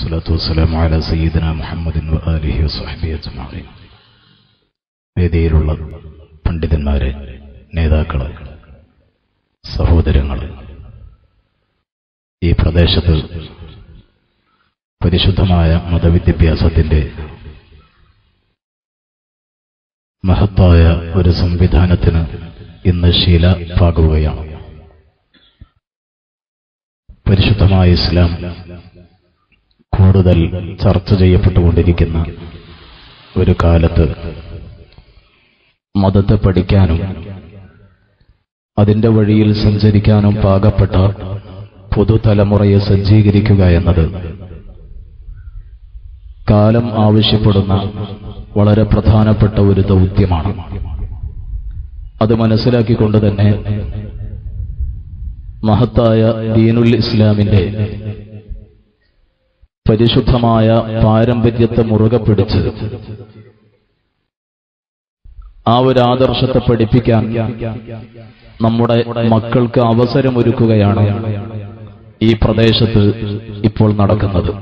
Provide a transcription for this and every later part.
والصلاة والسلام على سيدنا محمد وآله وصحبه أجمعين വേദിയിലുള്ള പണ്ഡിതന്മാരെ നേതാക്കളെ സഹോദരങ്ങളെ ഈ പ്രദേശത്ത് പരിശുദ്ധമായ മതവിദ്യാഭ്യാസത്തിന്റെ മഹത്തായ ഒരു സംവിധാനത്തിന് ഇന്ന് ശീല പാകുകയാണ് പരിശുദ്ധമായ ഇസ്ലാം കൂടുതൽ ചർച്ച ചെയ്യപ്പെട്ടുകൊണ്ടിരിക്കുന്ന ഒരു കാലത്ത് മതത്തെ പഠിക്കാനും അതിന്റെ വഴിയിൽ സഞ്ചരിക്കാനും പാകപ്പെട്ട പുതുതലമുറയെ സജ്ജീകരിക്കുക എന്നത് കാലം ആവശ്യപ്പെടുന്ന വളരെ പ്രധാനപ്പെട്ട ഒരു ദൗത്യമാണ് അത് മനസ്സിലാക്കിക്കൊണ്ട് തന്നെ മഹത്തായ ദീനുൽ ഇസ്ലാമിന്റെ പരിശുദ്ധമായ പാരമ്പര്യത്തെ മുറുകെ പിടിച്ച് ആ ഒരു ആദർശത്തെ പഠിപ്പിക്കാൻ നമ്മുടെ മക്കൾക്ക് അവസരമൊരുക്കുകയാണ് ഈ പ്രദേശത്ത് ഇപ്പോൾ നടക്കുന്നത്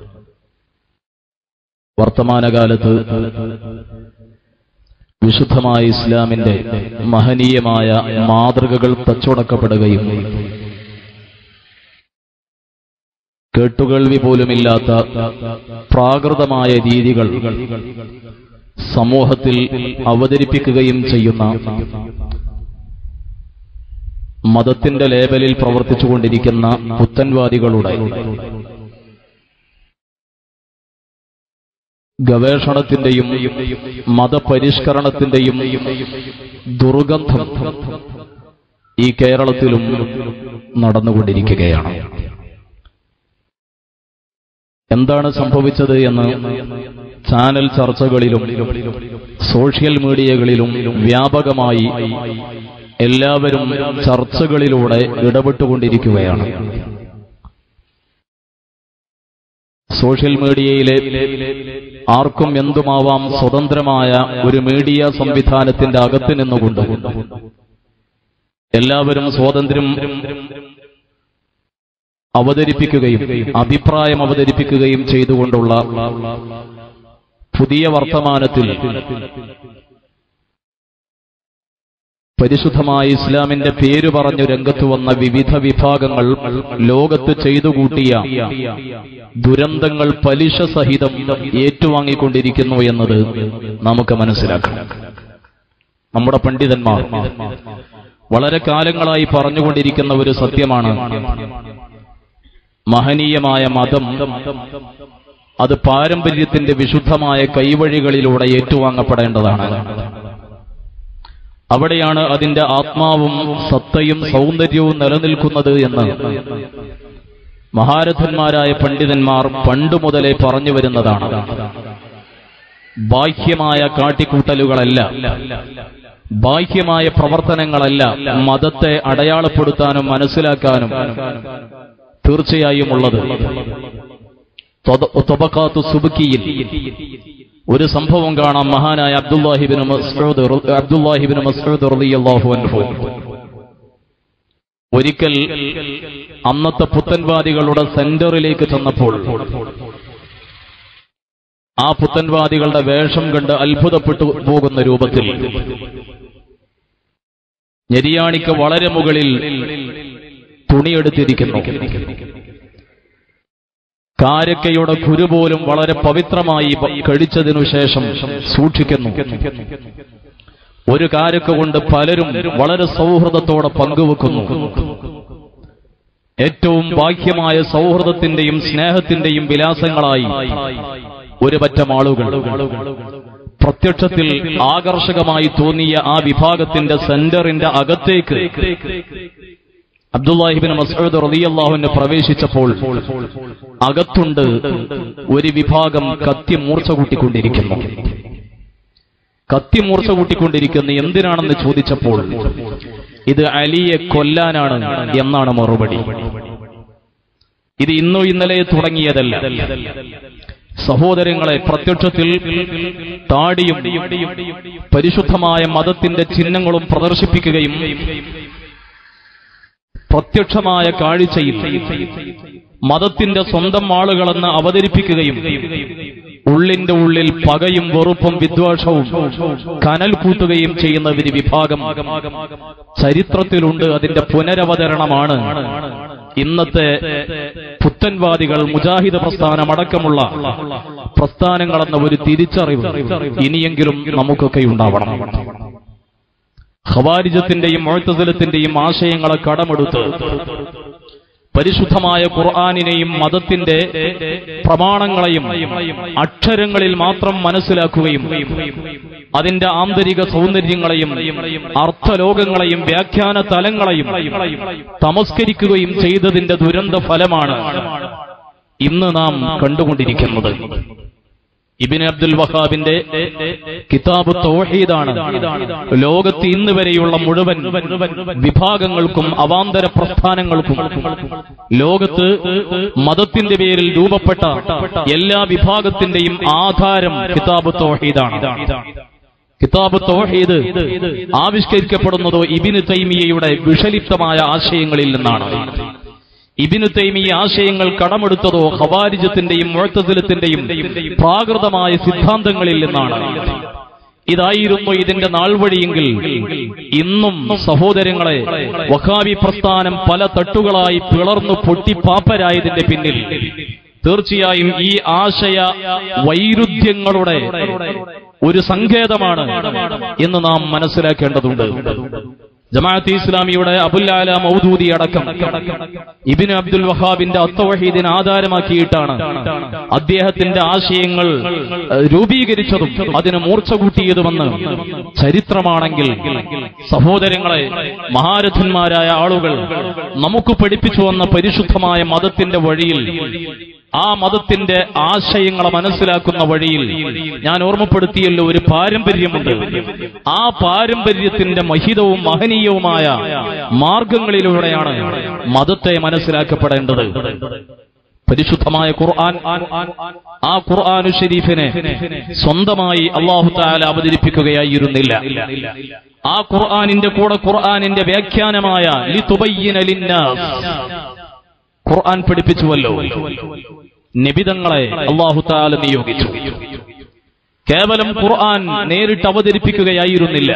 വർത്തമാനകാലത്ത് വിശുദ്ധമായ ഇസ്ലാമിന്റെ മഹനീയമായ മാതൃകകൾ തച്ചുടക്കപ്പെടുകയും കേട്ടുകേൾവി പോലുമില്ലാത്ത പ്രാകൃതമായ രീതികൾ സമൂഹത്തിൽ അവതരിപ്പിക്കുകയും ചെയ്യുന്ന മതത്തിന്റെ ലേബലിൽ പ്രവർത്തിച്ചുകൊണ്ടിരിക്കുന്ന പുത്തൻവാദികളുടെ ഗവേഷണത്തിന്റെയും മതപരിഷ്കരണത്തിന്റെയും ദുർഗന്ധം ഈ കേരളത്തിലും നടന്നുകൊണ്ടിരിക്കുകയാണ് എന്താണ് സംഭവിച്ചത് എന്ന് ചാനൽ ചർച്ചകളിലും സോഷ്യൽ മീഡിയകളിലും വ്യാപകമായി എല്ലാവരും ചർച്ചകളിലൂടെ ഇടപെട്ടുകൊണ്ടിരിക്കുകയാണ് സോഷ്യൽ മീഡിയയിലെ ആർക്കും എന്തുമാവാം സ്വതന്ത്രമായ ഒരു മീഡിയ സംവിധാനത്തിന്റെ അകത്ത് നിന്നുകൊണ്ട് എല്ലാവരും സ്വാതന്ത്ര്യം അവതരിപ്പിക്കുകയും അഭിപ്രായം അവതരിപ്പിക്കുകയും ചെയ്തുകൊണ്ടുള്ള പുതിയ വർത്തമാനത്തിൽ പരിശുദ്ധമായ ഇസ്ലാമിന്റെ പേര് പറഞ്ഞു രംഗത്ത് വന്ന വിവിധ വിഭാഗങ്ങൾ ലോകത്ത് ചെയ്തുകൂട്ടിയ ദുരന്തങ്ങൾ പലിശ സഹിതം ഏറ്റുവാങ്ങിക്കൊണ്ടിരിക്കുന്നു എന്നത് നമുക്ക് മനസ്സിലാക്കണം നമ്മുടെ പണ്ഡിതന്മാർ വളരെ കാലങ്ങളായി പറഞ്ഞുകൊണ്ടിരിക്കുന്ന ഒരു സത്യമാണ് മഹനീയമായ മതം അത് പാരമ്പര്യത്തിന്റെ വിശുദ്ധമായ കൈവഴികളിലൂടെ ഏറ്റുവാങ്ങപ്പെടേണ്ടതാണ് അവിടെയാണ് അതിന്റെ ആത്മാവും സത്തയും സൗന്ദര്യവും നിലനിൽക്കുന്നത് എന്ന് മഹാരഥന്മാരായ പണ്ഡിതന്മാർ പണ്ടു മുതലേ പറഞ്ഞു വരുന്നതാണ് ബാഹ്യമായ കാട്ടിക്കൂട്ടലുകളല്ല ബാഹ്യമായ പ്രവർത്തനങ്ങളല്ല മതത്തെ അടയാളപ്പെടുത്താനും മനസ്സിലാക്കാനും തീർച്ചയായും ഉള്ളത് തൊബക്കാത്തു സുബുക്കിയിൽ ഒരു സംഭവം കാണാം മഹാനായ അബ്ദുല്ലാഹിബിന് മസ്ഊദ് അബ്ദുല്ലാഹിബിന് മസ്ഊദ് റളിയല്ലാഹു അൻഹു ഒരിക്കൽ അന്നത്തെ പുത്തൻവാദികളുടെ സെന്ററിലേക്ക് ചെന്നപ്പോൾ ആ പുത്തൻവാദികളുടെ വേഷം കണ്ട് അത്ഭുതപ്പെട്ടു പോകുന്ന രൂപത്തിൽ ഞെരിയാണിക്ക് വളരെ മുകളിൽ തുണിയെടുത്തിരിക്കുന്നു കാരക്കയുടെ കുരു പോലും വളരെ പവിത്രമായി കഴിച്ചതിനു ശേഷം സൂക്ഷിക്കുന്നു ഒരു കാരക്ക കൊണ്ട് പലരും വളരെ സൗഹൃദത്തോടെ പങ്കുവെക്കുന്നു ഏറ്റവും ബാഹ്യമായ സൗഹൃദത്തിന്റെയും സ്നേഹത്തിന്റെയും വിലാസങ്ങളായി ഒരു പറ്റം ആളുകൾ പ്രത്യക്ഷത്തിൽ ആകർഷകമായി തോന്നിയ ആ വിഭാഗത്തിന്റെ സെന്ററിന്റെ അകത്തേക്ക് അബ്ദുല്ലാഹിബിൻ മസൂദ് റളിയല്ലാഹുവിന് പ്രവേശിച്ചപ്പോൾ അകത്തുണ്ട് ഒരു വിഭാഗം കത്തി മൂർച്ച കൂട്ടിക്കൊണ്ടിരിക്കുന്നു കത്തി മൂർച്ച കൂട്ടിക്കൊണ്ടിരിക്കുന്ന എന്തിനാണെന്ന് ചോദിച്ചപ്പോൾ ഇത് അലിയെ കൊല്ലാനാണ് എന്നാണ് മറുപടി ഇത് ഇന്നോ ഇന്നലെ തുടങ്ങിയതല്ല സഹോദരങ്ങളെ പ്രത്യക്ഷത്തിൽ താടിയും പരിശുദ്ധമായ മതത്തിന്റെ ചിഹ്നങ്ങളും പ്രദർശിപ്പിക്കുകയും പ്രത്യക്ഷമായ കാഴ്ചയിൽ മതത്തിന്റെ സ്വന്തം ആളുകളെന്ന് അവതരിപ്പിക്കുകയും ഉള്ളിന്റെ ഉള്ളിൽ പകയും വെറുപ്പും വിദ്വേഷവും കനൽ കൂട്ടുകയും ചെയ്യുന്ന ഒരു വിഭാഗം ചരിത്രത്തിലുണ്ട് അതിന്റെ പുനരവതരണമാണ് ഇന്നത്തെ പുത്തൻവാദികൾ മുജാഹിദ് പ്രസ്ഥാനമടക്കമുള്ള പ്രസ്ഥാനങ്ങളെന്ന ഒരു തിരിച്ചറിവ് ഇനിയെങ്കിലും നമുക്കൊക്കെ ഉണ്ടാവണം ഖവാരിജത്തിന്റെയും മുഴത്തസലത്തിന്റെയും ആശയങ്ങളെ കടമെടുത്ത് പരിശുദ്ധമായ ഖുർആാനിനെയും മതത്തിന്റെ പ്രമാണങ്ങളെയും അക്ഷരങ്ങളിൽ മാത്രം മനസ്സിലാക്കുകയും അതിന്റെ ആന്തരിക സൗന്ദര്യങ്ങളെയും അർത്ഥലോകങ്ങളെയും വ്യാഖ്യാന തലങ്ങളെയും തമസ്കരിക്കുകയും ചെയ്തതിന്റെ ദുരന്ത ഫലമാണ് ഇന്ന് നാം കണ്ടുകൊണ്ടിരിക്കുന്നത് ഇബിൻ അബ്ദുൽ വഹാബിന്റെ കിതാബ് തൗഹീദാണ് ലോകത്ത് ഇന്ന് വരെയുള്ള മുഴുവൻ വിഭാഗങ്ങൾക്കും അവാന്തര പ്രസ്ഥാനങ്ങൾക്കും ലോകത്ത് മതത്തിന്റെ പേരിൽ രൂപപ്പെട്ട എല്ലാ വിഭാഗത്തിന്റെയും ആധാരം കിതാബ് തൗഹീദാണ് കിതാബ് തൗഹീദ് ആവിഷ്കരിക്കപ്പെടുന്നതോ ഇബിന് തൈമിയയുടെ വിഷലിപ്തമായ ആശയങ്ങളിൽ നിന്നാണ് ഇബിനു തൈമി ആശയങ്ങൾ കടമെടുത്തതോ ഖവാരിജത്തിന്റെയും മുഴത്തതിലത്തിന്റെയും പ്രാകൃതമായ സിദ്ധാന്തങ്ങളിൽ നിന്നാണ് ഇതായിരുന്നു ഇതിന്റെ നാൾവഴിയെങ്കിൽ ഇന്നും സഹോദരങ്ങളെ വഹാബി പ്രസ്ഥാനം പല തട്ടുകളായി പിളർന്നു പൊട്ടിപ്പാപ്പരായതിന്റെ പിന്നിൽ തീർച്ചയായും ഈ ആശയ വൈരുദ്ധ്യങ്ങളുടെ ഒരു സങ്കേതമാണ് എന്ന് നാം മനസ്സിലാക്കേണ്ടതുണ്ട് ജമാഅത്ത് ഇസ്ലാമിയുടെ അബുല്ലാല മൗദൂദി അടക്കം ഇബിൻ അബ്ദുൽ വഹാബിന്റെ അത്തവഹീദിനെ ആധാരമാക്കിയിട്ടാണ് അദ്ദേഹത്തിന്റെ ആശയങ്ങൾ ഏഹ്, രൂപീകരിച്ചതും അതിന് മൂർച്ച കൂട്ടിയതുമെന്ന് ചരിത്രമാണെങ്കിൽ സഹോദരങ്ങളെ മഹാരഥന്മാരായ ആളുകൾ നമുക്ക് പഠിപ്പിച്ചു വന്ന പരിശുദ്ധമായ മതത്തിന്റെ വഴിയിൽ ആ മതത്തിന്റെ ആശയങ്ങളെ മനസ്സിലാക്കുന്ന വഴിയിൽ ഞാൻ ഓർമ്മപ്പെടുത്തിയല്ലോ ഒരു പാരമ്പര്യമുണ്ട് ആ പാരമ്പര്യത്തിന്റെ മഹിതവും മഹനീയവുമായ മാർഗങ്ങളിലൂടെയാണ് മതത്തെ മനസ്സിലാക്കപ്പെടേണ്ടത് പരിശുദ്ധമായ ഖുർആൻ ആ ഖുർആാനു ഷരീഫിനെ സ്വന്തമായി അള്ളാഹു താല അവതരിപ്പിക്കുകയായിരുന്നില്ല ആ ഖുർആാനിന്റെ കൂടെ ഖുർആാനിന്റെ വ്യാഖ്യാനമായ ലിതുബയ്യിന ലിന്നാസ് ഖുർആൻ പഠിപ്പിച്ചുവല്ലോ നിബിതങ്ങളെ അള്ളാഹു താല നിയോഗിച്ചു കേവലം ഖുർആൻ നേരിട്ട് അവതരിപ്പിക്കുകയായിരുന്നില്ല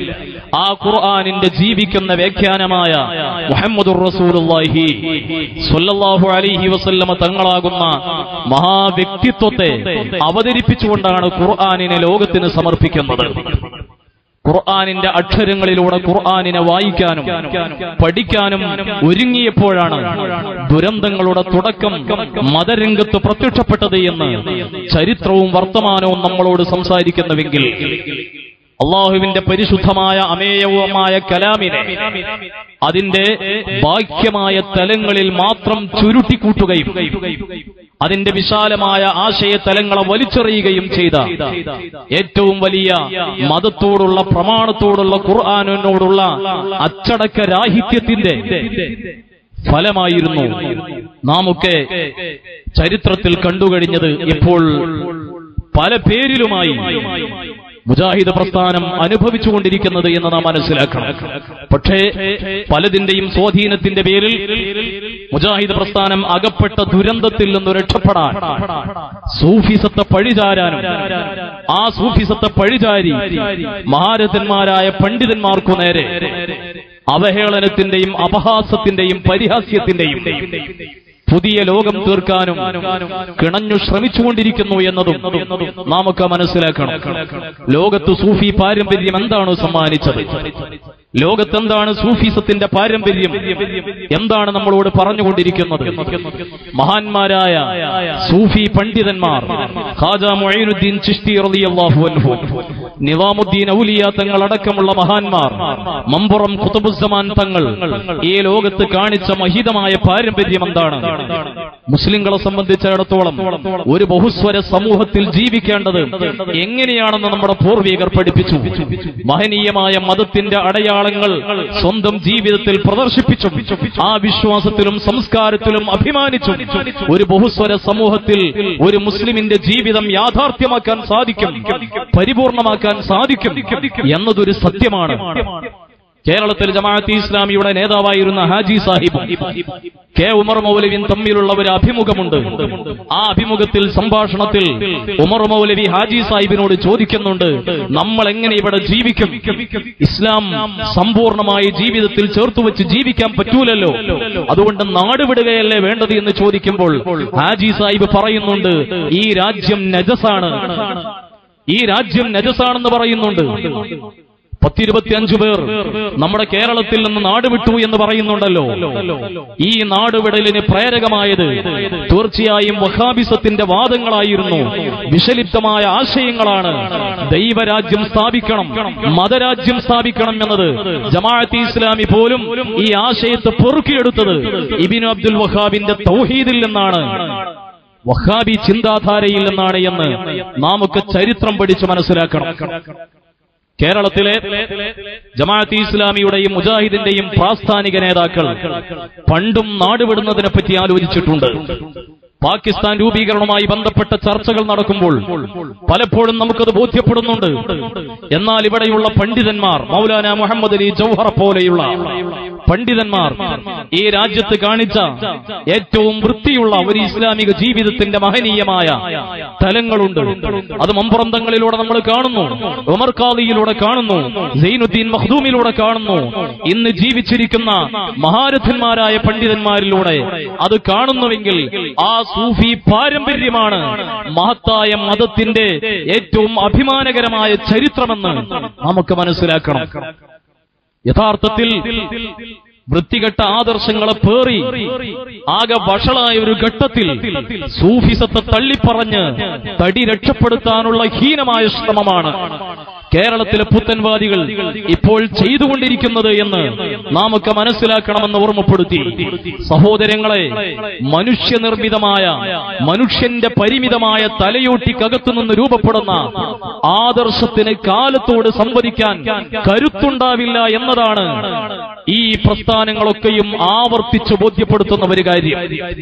ആ ഖുർആനിന്റെ ജീവിക്കുന്ന വ്യാഖ്യാനമായ മുഹമ്മദുർ റസൂലുള്ളാഹി സ്വല്ലല്ലാഹു അലൈഹി വസല്ലമ തങ്ങളാകുന്ന മഹാവ്യക്തിത്വത്തെ അവതരിപ്പിച്ചുകൊണ്ടാണ് ഖുർആനിനെ ലോകത്തിന് സമർപ്പിക്കുന്നത് ഖുർആാനിന്റെ അക്ഷരങ്ങളിലൂടെ ഖുർആാനിനെ വായിക്കാനും പഠിക്കാനും ഒരുങ്ങിയപ്പോഴാണ് ദുരന്തങ്ങളുടെ തുടക്കം മതരംഗത്ത് പ്രത്യക്ഷപ്പെട്ടത് എന്ന് ചരിത്രവും വർത്തമാനവും നമ്മളോട് സംസാരിക്കുന്നുവെങ്കിൽ അള്ളാഹുവിന്റെ പരിശുദ്ധമായ അമേയവുമായ കലാമിനെ അതിന്റെ ബാഹ്യമായ തലങ്ങളിൽ മാത്രം ചുരുട്ടിക്കൂട്ടുകയും അതിന്റെ വിശാലമായ ആശയ തലങ്ങളെ വലിച്ചെറിയുകയും ചെയ്ത ഏറ്റവും വലിയ മതത്തോടുള്ള പ്രമാണത്തോടുള്ള ഖുർആാനിനോടുള്ള അച്ചടക്ക രാഹിത്യത്തിന്റെ ഫലമായിരുന്നു നാമൊക്കെ ചരിത്രത്തിൽ കണ്ടുകഴിഞ്ഞത് ഇപ്പോൾ പല പേരിലുമായി മുജാഹിദ് പ്രസ്ഥാനം അനുഭവിച്ചുകൊണ്ടിരിക്കുന്നത് എന്ന് നാം മനസ്സിലാക്കണം പക്ഷേ പലതിന്റെയും സ്വാധീനത്തിന്റെ പേരിൽ മുജാഹിദ് പ്രസ്ഥാനം അകപ്പെട്ട ദുരന്തത്തിൽ നിന്ന് രക്ഷപ്പെടാൻ സൂഫിസത്തെ പഴിചാരാനും ആ സൂഫിസത്തെ പഴിചാരി മഹാരഥന്മാരായ പണ്ഡിതന്മാർക്കു നേരെ അവഹേളനത്തിന്റെയും അപഹാസത്തിന്റെയും പരിഹാസ്യത്തിന്റെയും പുതിയ ലോകം തീർക്കാനും കിണഞ്ഞു ശ്രമിച്ചുകൊണ്ടിരിക്കുന്നു എന്നതും നാമൊക്കെ മനസ്സിലാക്കണം ലോകത്ത് സൂഫി പാരമ്പര്യം എന്താണ് സമ്മാനിച്ചത് ലോകത്തെന്താണ് സൂഫിസത്തിന്റെ പാരമ്പര്യം എന്താണ് നമ്മളോട് പറഞ്ഞുകൊണ്ടിരിക്കുന്നത് മഹാന്മാരായ സൂഫി പണ്ഡിതന്മാർ ഖാജ മൊയ്നുദ്ദീൻ ചിഷ്തി റളിയല്ലാഹു അൻഹു നിവാമുദ്ദീൻ ഔലിയ തങ്ങൾ അടക്കമുള്ള മഹാന്മാർ മമ്പുറം ഖുതുബുസ്സമാൻ തങ്ങൾ ഈ ലോകത്ത് കാണിച്ച മഹിതമായ പാരമ്പര്യം എന്താണ് മുസ്ലിങ്ങളെ സംബന്ധിച്ചിടത്തോളം ഒരു ബഹുസ്വര സമൂഹത്തിൽ ജീവിക്കേണ്ടത് എങ്ങനെയാണെന്ന് നമ്മുടെ പൂർവികർ പഠിപ്പിച്ചു മഹനീയമായ മതത്തിന്റെ അടയാളങ്ങൾ സ്വന്തം ജീവിതത്തിൽ പ്രദർശിപ്പിച്ചും ആ വിശ്വാസത്തിലും സംസ്കാരത്തിലും അഭിമാനിച്ചും ഒരു ബഹുസ്വര സമൂഹത്തിൽ ഒരു മുസ്ലിമിന്റെ ജീവിതം യാഥാർത്ഥ്യമാക്കാൻ സാധിക്കും പരിപൂർണമാക്കാൻ സാധിക്കും എന്നതൊരു സത്യമാണ് കേരളത്തിൽ ജമാഅത്ത് ഇസ്ലാമിയുടെ നേതാവായിരുന്ന ഹാജി സാഹിബ് കെ ഉമർ മൗലവിയും തമ്മിലുള്ള ഒരു അഭിമുഖമുണ്ട് ആ അഭിമുഖത്തിൽ സംഭാഷണത്തിൽ ഉമർ മൗലവി ഹാജി സാഹിബിനോട് ചോദിക്കുന്നുണ്ട് നമ്മൾ എങ്ങനെ ഇവിടെ ജീവിക്കും ഇസ്ലാം സമ്പൂർണമായി ജീവിതത്തിൽ ചേർത്തു വെച്ച് ജീവിക്കാൻ പറ്റൂലല്ലോ അതുകൊണ്ട് നാട് വിടുകയല്ലേ വേണ്ടത് എന്ന് ചോദിക്കുമ്പോൾ ഹാജി സാഹിബ് പറയുന്നുണ്ട് ഈ രാജ്യം നജസാണ് ഈ രാജ്യം നജസാണെന്ന് പറയുന്നുണ്ട് പത്തിരുപത്തിയഞ്ചു പേർ നമ്മുടെ കേരളത്തിൽ നിന്ന് നാടുവിട്ടു എന്ന് പറയുന്നുണ്ടല്ലോ ഈ നാടുവിടലിന് പ്രേരകമായത് തീർച്ചയായും വഹാബിസത്തിന്റെ വാദങ്ങളായിരുന്നു വിഷലിപ്തമായ ആശയങ്ങളാണ് ദൈവരാജ്യം സ്ഥാപിക്കണം മതരാജ്യം സ്ഥാപിക്കണം എന്നത് ജമാഅത്ത് ഇസ്ലാമി പോലും ഈ ആശയത്തെ പെറുക്കിയെടുത്തത് ഇബിനു അബ്ദുൽ വഹാബിന്റെ തൗഹീദിൽ നിന്നാണ് വഹാബി ചിന്താധാരയിൽ നിന്നാണ് എന്ന് നാമൊക്കെ ചരിത്രം പഠിച്ച് മനസ്സിലാക്കണം കേരളത്തിലെ ജമാഅത്ത് ഇസ്ലാമിയുടെയും മുജാഹിദിന്റെയും പ്രാസ്ഥാനിക നേതാക്കൾ പണ്ടും നാടുവിടുന്നതിനെ പറ്റി ആലോചിച്ചിട്ടുണ്ട് പാകിസ്ഥാൻ രൂപീകരണവുമായി ബന്ധപ്പെട്ട ചർച്ചകൾ നടക്കുമ്പോൾ പലപ്പോഴും നമുക്കത് ബോധ്യപ്പെടുന്നുണ്ട് എന്നാൽ ഇവിടെയുള്ള പണ്ഡിതന്മാർ മൗലാന മുഹമ്മദ് അലി ജൗഹർ പോലെയുള്ള പണ്ഡിതന്മാർ ഈ രാജ്യത്ത് കാണിച്ച ഏറ്റവും വൃത്തിയുള്ള ഒരു ഇസ്ലാമിക ജീവിതത്തിന്റെ മഹനീയമായ തലങ്ങളുണ്ട് അത് മമ്പുറന്തങ്ങളിലൂടെ നമ്മൾ കാണുന്നു ഉമർ ഖാദിയിലൂടെ കാണുന്നു സൈനുദ്ദീൻ മഖ്ദൂമിലൂടെ കാണുന്നു ഇന്ന് ജീവിച്ചിരിക്കുന്ന മഹാരഥന്മാരായ പണ്ഡിതന്മാരിലൂടെ അത് കാണുന്നുവെങ്കിൽ ആ സൂഫി പാരമ്പര്യമാണ് മഹത്തായ മതത്തിന്റെ ഏറ്റവും അഭിമാനകരമായ ചരിത്രമെന്ന് നമുക്ക് മനസ്സിലാക്കണം യഥാർത്ഥത്തിൽ വൃത്തികെട്ട ആദർശങ്ങളെ പേറി ആകെ വഷളായ ഒരു ഘട്ടത്തിൽ സൂഫിസത്തെ തള്ളിപ്പറഞ്ഞ് തടി രക്ഷപ്പെടുത്താനുള്ള ഹീനമായ ശ്രമമാണ് കേരളത്തിലെ പുത്തൻവാദികൾ ഇപ്പോൾ ചെയ്തുകൊണ്ടിരിക്കുന്നത് എന്ന് നാമൊക്കെ മനസ്സിലാക്കണമെന്ന് ഓർമ്മപ്പെടുത്തി സഹോദരങ്ങളെ മനുഷ്യനിർമ്മിതമായ മനുഷ്യന്റെ പരിമിതമായ തലയോട്ടിക്കകത്തു നിന്ന് രൂപപ്പെടുന്ന ആദർശത്തിന് കാലത്തോട് സംവദിക്കാൻ കരുത്തുണ്ടാവില്ല എന്നതാണ് ഈ പ്രസ്ഥാനങ്ങളൊക്കെയും ആവർത്തിച്ച് ബോധ്യപ്പെടുത്തുന്ന ഒരു കാര്യം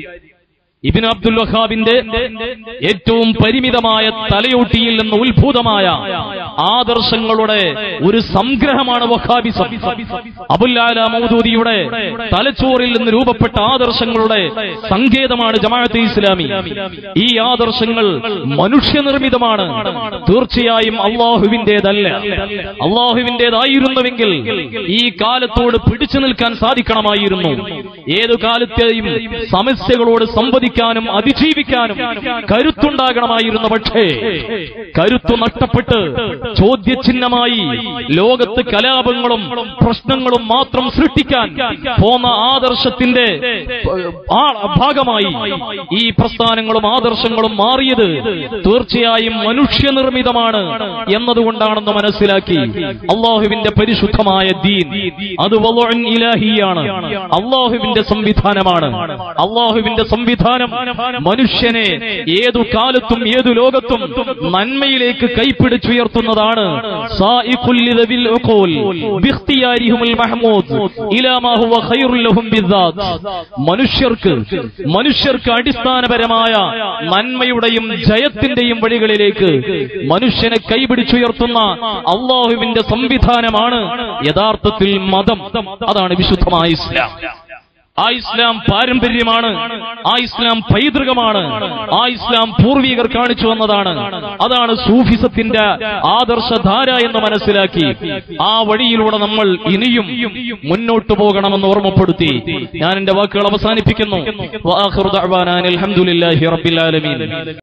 ഇബിൻ അബ്ദുൽ വഹാബിന്റെ ഏറ്റവും പരിമിതമായ തലയോട്ടിയിൽ നിന്ന് ഉത്ഭൂതമായ ആദർശങ്ങളുടെ ഒരു സംഗ്രഹമാണ് വഹാബിസം അബുല്ലാല മൗദൂദിയുടെ തലച്ചോറിൽ നിന്ന് രൂപപ്പെട്ട ആദർശങ്ങളുടെ സങ്കേതമാണ് ജമാഅത്തെ ഇസ്ലാമി ഈ ആദർശങ്ങൾ മനുഷ്യനിർമ്മിതമാണ് തീർച്ചയായും അള്ളാഹുവിന്റേതല്ല അള്ളാഹുവിന്റേതായിരുന്നുവെങ്കിൽ ഈ കാലത്തോട് പിടിച്ചു നിൽക്കാൻ സാധിക്കണമായിരുന്നു ഏതു കാലത്തെയും സമസ്യകളോട് സംവദിക്കാനും അതിജീവിക്കാനും കരുത്തുണ്ടാകണമായിരുന്നു പക്ഷേ കരുത്തു നഷ്ടപ്പെട്ട് ചോദ്യചിഹ്നമായി ലോകത്ത് കലാപങ്ങളും പ്രശ്നങ്ങളും മാത്രം സൃഷ്ടിക്കാൻ പോന്ന ആദർശത്തിന്റെ ആ ഭാഗമായി ഈ പ്രസ്ഥാനങ്ങളും ആദർശങ്ങളും മാറിയത് തീർച്ചയായും മനുഷ്യനിർമ്മിതമാണ് എന്നതുകൊണ്ടാണെന്ന് മനസ്സിലാക്കി അള്ളാഹുവിന്റെ പരിശുദ്ധമായ ദീൻ അത് വളുഉൻ ഇലാഹിയാണ് അള്ളാഹുവിന്റെ സംവിധാനമാണ് അള്ളാഹുവിന്റെ സംവിധാനം മനുഷ്യനെ ഏതു കാലത്തും ഏതു ലോകത്തും നന്മയിലേക്ക് കൈപ്പിടിച്ചുയർത്തുന്നതാണ് സായിഖുൽ ലിദവിൽ ഉഖൂൽ ബിഖ്തിയാരിഹിമുൽ മഹ്മൂദ് ഇലാ മാ ഹുവ ഖൈറുൽ ലഹും ബിദ്ദാത്ത് മനുഷ്യർക്ക് മനുഷ്യർക്ക് അടിസ്ഥാനപരമായ നന്മയുടെയും ജയത്തിന്റെയും വഴികളിലേക്ക് മനുഷ്യനെ കൈപിടിച്ചുയർത്തുന്ന അള്ളാഹുവിന്റെ സംവിധാനമാണ് യഥാർത്ഥത്തിൽ മതം അതാണ് വിശുദ്ധമായ ഇസ്ലാം ആ ഇസ്ലാം പാരമ്പര്യമാണ് ആ ഇസ്ലാം പൈതൃകമാണ് ആ ഇസ്ലാം പൂർവികർ കാണിച്ചു വന്നതാണ് അതാണ് സൂഫിസത്തിന്റെ ആദർശധാര എന്ന് മനസ്സിലാക്കി ആ വഴിയിലൂടെ നമ്മൾ ഇനിയും മുന്നോട്ടു പോകണമെന്ന് ഓർമ്മപ്പെടുത്തി ഞാൻ എന്റെ വാക്കുകൾ അവസാനിപ്പിക്കുന്നു വആഖിറു ദഅ്വാനാ അനിൽ ഹംദുലില്ലാഹി റബ്ബിൽ ആലമീൻ